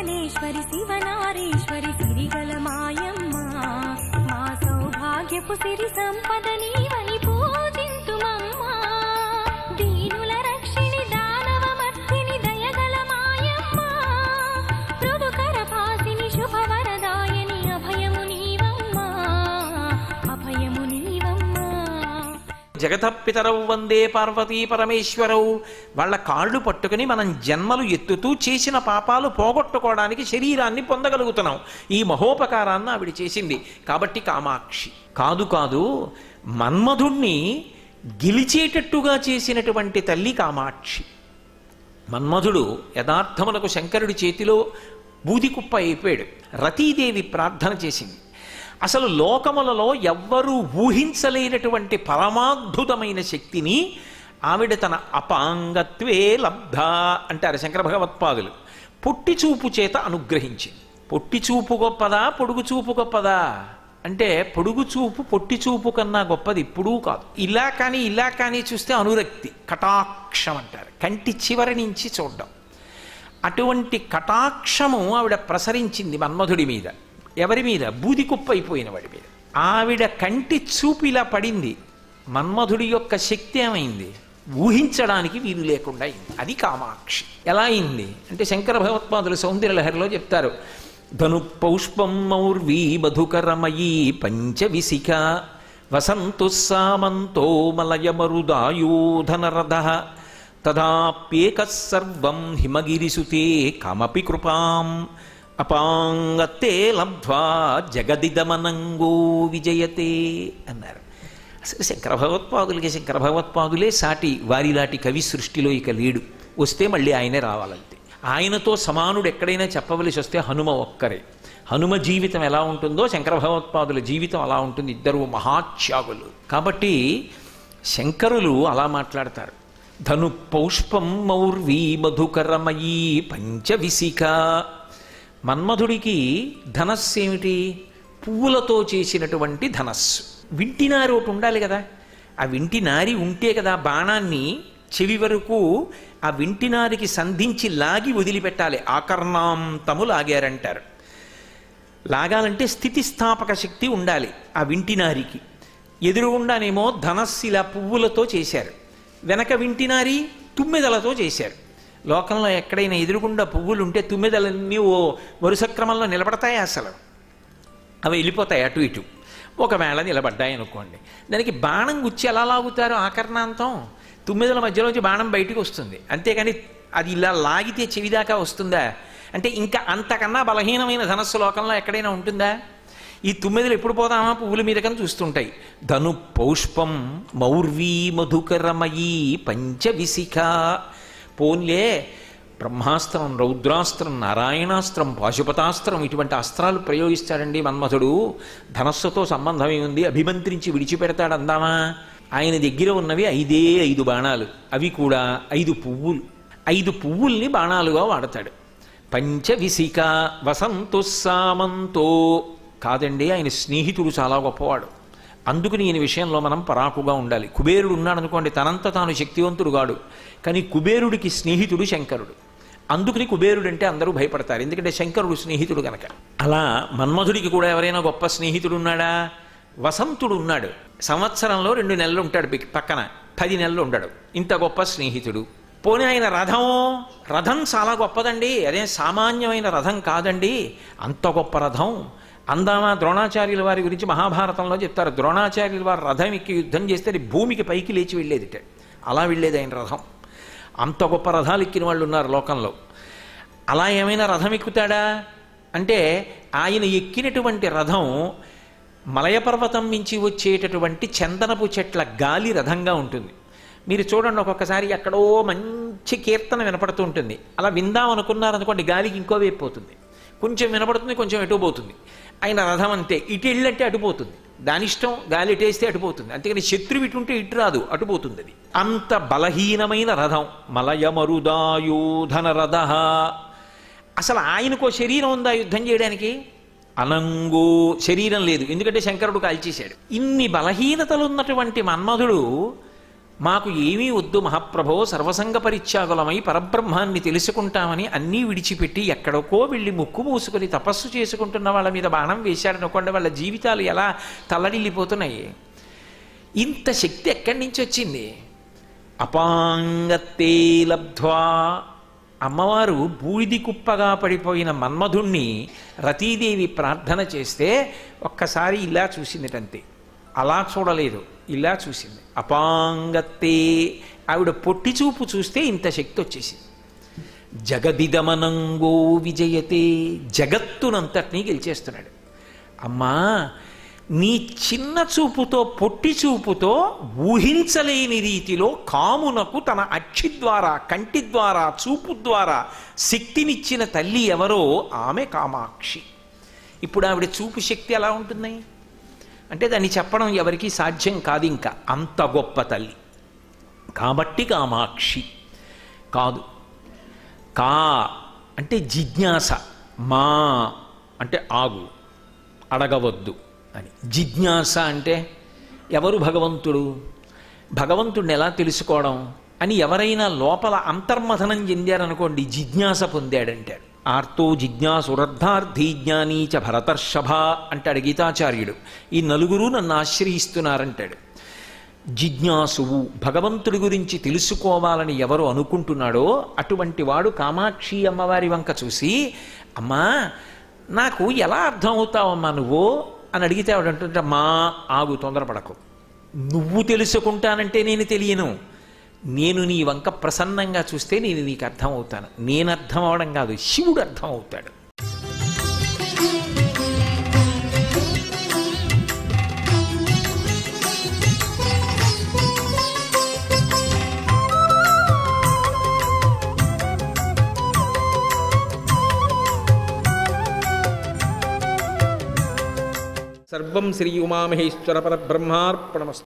భువనేశ్వరి శివనారీశ్వరి సిరిగల మాయమ్మ మా సౌభాగ్యపు సిరి సంపద నీవని పూజింతుమమ్మా దీనుల రక్షిణి దానవమర్తిని దయగల మాయమ్మ మృదుకర పాసిని శుభవరదాయని అభయము నీవమ్మా అభయము నీవమ్మా జగతపితరవు వందే పార్వతీ పరమేశ్వరవు వాళ్ళ కాళ్ళు పట్టుకుని మనం జన్మలు ఎత్తుతూ చేసిన పాపాలు పోగొట్టుకోవడానికి శరీరాన్ని పొందగలుగుతున్నాం ఈ మహోపకారాన్ని ఆవిడ చేసింది కాబట్టి కామాక్షి కాదు కాదు మన్మధుణ్ణి గెలిచేటట్టుగా చేసినటువంటి తల్లి కామాక్షి మన్మధుడు యథార్థములకు శంకరుడి చేతిలో బూదికుప్ప అయిపోయాడు రతీదేవి ప్రార్థన చేసింది అసలు లోకములలో ఎవ్వరూ ఊహించలేనటువంటి పరమాద్భుతమైన శక్తిని ఆవిడ తన అపాంగత్వే లబ్ధ అంటారు శంకర భగవత్పాదులు పొట్టి చూపు చేత అనుగ్రహించింది పొట్టి చూపు గొప్పదా పొడుగు చూపు గొప్పదా అంటే పొడుగు చూపు పొట్టి చూపు కన్నా గొప్పది ఇప్పుడూ కాదు ఇలా కానీ ఇలా కానీ చూస్తే అనురక్తి కటాక్షం అంటారు కంటి చివరి నుంచి చూడడం అటువంటి కటాక్షము ఆవిడ ప్రసరించింది మన్మధుడి మీద ఎవరి మీద బూది కుప్ప అయిపోయిన వాడి మీద ఆవిడ కంటి చూపు ఇలా పడింది మన్మధుడి యొక్క శక్తి ఏమైంది ఊహించడానికి వీలు లేకుండా అయింది అది కామాక్షి ఎలా అయింది అంటే శంకర భగవత్పాదులు సౌందర్యలహరిలో చెప్తారు ధను పౌష్పం మౌర్వీ మధుకరమయీ పంచవిశిఖ వసంతు సామంతో మలయమరుదాయోధనరథ తదాప్యేక సర్వం హిమగిరిసుతే కమపి కృపాం అపాంగతే లబ్ధ్వా జగదిదమనంగో విజయతే అన్నారు అసలు శంకర భగవత్పాదులకి శంకర భగవత్పాదులే సాటి వారిలాంటి కవి సృష్టిలో ఇక లేడు వస్తే మళ్ళీ ఆయనే రావాలంతే ఆయనతో సమానుడు ఎక్కడైనా చెప్పవలసి వస్తే హనుమ ఒక్కరే హనుమ జీవితం ఎలా ఉంటుందో శంకర భగవత్పాదుల జీవితం అలా ఉంటుంది ఇద్దరు మహాత్యాగులు కాబట్టి శంకరులు అలా మాట్లాడతారు ధను పౌష్పం మౌర్వీ మధుకరమయీ పంచవిశిఖ మన్మధుడికి ధనస్సు ఏమిటి పువ్వులతో చేసినటువంటి ధనస్సు వింటినారి ఒకటి ఉండాలి కదా ఆ వింటినారి ఉంటే కదా బాణాన్ని చెవి వరకు ఆ వింటినారికి సంధించి లాగి వదిలిపెట్టాలి ఆకర్ణాంతము లాగారంటారు లాగాలంటే స్థితిస్థాపక శక్తి ఉండాలి ఆ వింటినారికి ఎదురుగుండానేమో ధనస్సు ఇలా పువ్వులతో చేశారు వెనక వింటినారి తుమ్మెదలతో చేశారు లోకంలో ఎక్కడైనా ఎదురుగుండా పువ్వులు ఉంటే తుమ్మెదలన్నీ ఓ వరుస క్రమంలో నిలబడతాయి అసలు అవి వెళ్ళిపోతాయి అటు ఇటు ఒకవేళ నిలబడ్డాయి అనుకోండి దానికి బాణం గుచ్చి ఎలా లాగుతారు ఆకర్ణాంతం తుమ్మిదల మధ్యలోంచి బాణం బయటికి వస్తుంది అంతేకాని అది ఇలా లాగితే చెవిదాకా వస్తుందా అంటే ఇంకా అంతకన్నా బలహీనమైన ధనస్సు లోకంలో ఎక్కడైనా ఉంటుందా ఈ తుమ్మెదలు ఎప్పుడు పోదామా పువ్వుల మీద కన్నా చూస్తుంటాయి ధను పౌష్పం మౌర్వీ మధుకరమయీ పంచవిశిఖ పోన్లే బ్రహ్మాస్త్రం రౌద్రాస్త్రం నారాయణాస్త్రం పాశుపతాస్త్రం ఇటువంటి అస్త్రాలు ప్రయోగిస్తాడండి మన్మథుడు ధనస్సుతో సంబంధం ఏముంది అభిమంత్రించి విడిచిపెడతాడు అందామా ఆయన దగ్గర ఉన్నవి ఐదే ఐదు బాణాలు అవి కూడా ఐదు పువ్వులు ఐదు పువ్వుల్ని బాణాలుగా వాడతాడు పంచవిశిక వసంతు సామంతో కాదండి ఆయన స్నేహితుడు చాలా గొప్పవాడు అందుకు ఈయన విషయంలో మనం పరాకుగా ఉండాలి కుబేరుడు ఉన్నాడు అనుకోండి తనంత తాను శక్తివంతుడు కాడు కానీ కుబేరుడికి స్నేహితుడు శంకరుడు అందుకని కుబేరుడు అంటే అందరూ భయపడతారు ఎందుకంటే శంకరుడు స్నేహితుడు గనక అలా మన్మధుడికి కూడా ఎవరైనా గొప్ప స్నేహితుడు ఉన్నాడా వసంతుడు ఉన్నాడు సంవత్సరంలో రెండు నెలలు ఉంటాడు పిక్- పక్కన పది నెలలు ఉండడు ఇంత గొప్ప స్నేహితుడు పోనీ ఆయన రథం రథం చాలా గొప్పదండి అదే సామాన్యమైన రథం కాదండి అంత గొప్ప రథం అందామా ద్రోణాచార్యుల వారి గురించి మహాభారతంలో చెప్తారు ద్రోణాచార్యుల వారి రథం ఎక్కి యుద్ధం చేస్తే అది భూమికి పైకి లేచి వెళ్ళేదిట అలా వెళ్ళేది ఆయన రథం అంత గొప్ప రథాలు ఎక్కిన వాళ్ళు ఉన్నారు లోకంలో అలా ఏమైనా రథం ఎక్కుతాడా అంటే ఆయన ఎక్కినటువంటి రథం మలయ పర్వతం నుంచి వచ్చేటటువంటి చందనపు చెట్ల గాలి రథంగా ఉంటుంది మీరు చూడండి ఒక్కొక్కసారి ఎక్కడో మంచి కీర్తన వినపడుతూ ఉంటుంది అలా విందాం అనుకున్నారనుకోండి గాలికి ఇంకో వైపు పోతుంది కొంచెం వినపడుతుంది కొంచెం ఎటు పోతుంది ఆయన రథం అంతే ఇటు వెళ్ళంటే అటుపోతుంది దాని ఇష్టం గాలి ఎటేస్తే అటుపోతుంది అంతేకాని శత్రువు ఇటు ఉంటే ఇటు రాదు అటుపోతుంది అది అంత బలహీనమైన రథం మలయమరుదాయోధన రథ అసలు ఆయనకో శరీరం ఉందా యుద్ధం చేయడానికి అనంగో శరీరం లేదు ఎందుకంటే శంకరుడు కాల్చేశాడు ఇన్ని బలహీనతలు ఉన్నటువంటి మన్మధుడు మాకు ఏమీ వద్దు మహాప్రభో సర్వసంగ పరిత్యాగులమై పరబ్రహ్మాన్ని తెలుసుకుంటామని అన్నీ విడిచిపెట్టి ఎక్కడికో వెళ్ళి ముక్కు మూసుకొని తపస్సు చేసుకుంటున్న వాళ్ళ మీద బాణం వేశారనుకోండి వాళ్ళ జీవితాలు ఎలా తల్లడిల్లిపోతున్నాయి ఇంత శక్తి ఎక్కడి నుంచి వచ్చింది అపాంగత్తే లబ్ధ్వా అమ్మవారు బూడిది కుప్పగా పడిపోయిన మన్మధుణ్ణి రతీదేవి ప్రార్థన చేస్తే ఒక్కసారి ఇలా చూసిందిటంతే అలా చూడలేదు ఇలా చూసింది అపాంగత్తే ఆవిడ పొట్టి చూపు చూస్తే ఇంత శక్తి వచ్చేసింది జగదిదమనంగో విజయతే జగత్తునంతటినీ గెలిచేస్తున్నాడు అమ్మా నీ చిన్న చూపుతో పొట్టి చూపుతో ఊహించలేని రీతిలో కామునకు తన అక్షి ద్వారా కంటి ద్వారా చూపు ద్వారా శక్తినిచ్చిన తల్లి ఎవరో ఆమె కామాక్షి ఇప్పుడు ఆవిడ చూపు శక్తి ఎలా ఉంటుంది అంటే దాన్ని చెప్పడం ఎవరికీ సాధ్యం కాదు ఇంకా అంత గొప్ప తల్లి కాబట్టి కామాక్షి కాదు కా అంటే జిజ్ఞాస మా అంటే ఆగు అడగవద్దు అని జిజ్ఞాస అంటే ఎవరు భగవంతుడు భగవంతుడిని ఎలా తెలుసుకోవడం అని ఎవరైనా లోపల అంతర్మథనం చెందారనుకోండి జిజ్ఞాస పొందాడంటాడు ఆర్తో జిజ్ఞాసురర్థార్థి జ్ఞానీ చ భరతర్షభ అంటాడు గీతాచార్యుడు ఈ నలుగురు నన్ను ఆశ్రయిస్తున్నారంటాడు జిజ్ఞాసువు భగవంతుడి గురించి తెలుసుకోవాలని ఎవరు అనుకుంటున్నాడో అటువంటి వాడు కామాక్షి అమ్మవారి వంక చూసి అమ్మా నాకు ఎలా అర్థం అవుతావమ్మా నువ్వు అని అడిగితే ఆవిడ అంటుంటే మా ఆగు తొందరపడకు నువ్వు తెలుసుకుంటానంటే నేను తెలియను నేను నీ వంక ప్రసన్నంగా చూస్తే నేను నీకు అర్థం అవుతాను నేను అర్థం అవడం కాదు శివుడు అర్థం అవుతాడు సర్వం శ్రీ ఉమామహేశ్వర పరబ్రహ్మార్పణమస్తు